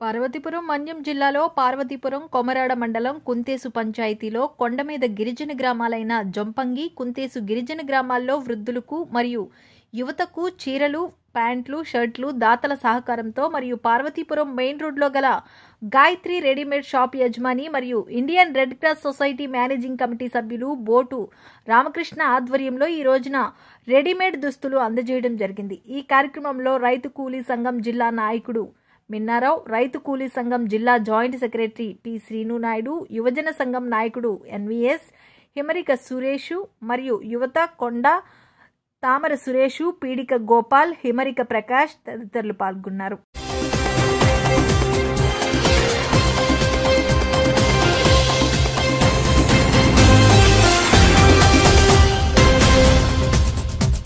పార్వతీపురం మన్యం జిల్లాలో పార్వతీపురం కొమరాడ మండలం కుంతేసు పంచాయతీలో కొండమీద గిరిజన గ్రామాలైన జొంపంగి కుంతేసు గిరిజన గ్రామాల్లో వృద్ధులకు మరియు యువతకు చీరలు ప్యాంట్లు షర్ట్లు దాతల సహకారంతో మరియు పార్వతీపురం మెయిన్ రోడ్లో గల గాయత్రి రెడీమేడ్ షాప్ యజమాని మరియు Indian Red Cross Society managing committee సభ్యులు బోటు రామకృష్ణ ఆధ్వర్యంలో ఈ రోజున రెడీమేడ్ దుస్తులు అందజేయడం జరిగింది ఈ కార్యక్రమంలో రైతు కూలీ సంఘం జిల్లా నాయకుడు మిన్నారావు రైతు కూలీ సంఘం జిల్లా joint secretary P Srinu Naidu యువజన సంఘం నాయకుడు ఎన్విఎస్ హిమరిక సురేషు మరియు యువత కొండ తామర సురేషు పీడిక గోపాల్ హిమరిక ప్రకాష్ తదితరులు పాల్గొన్నారు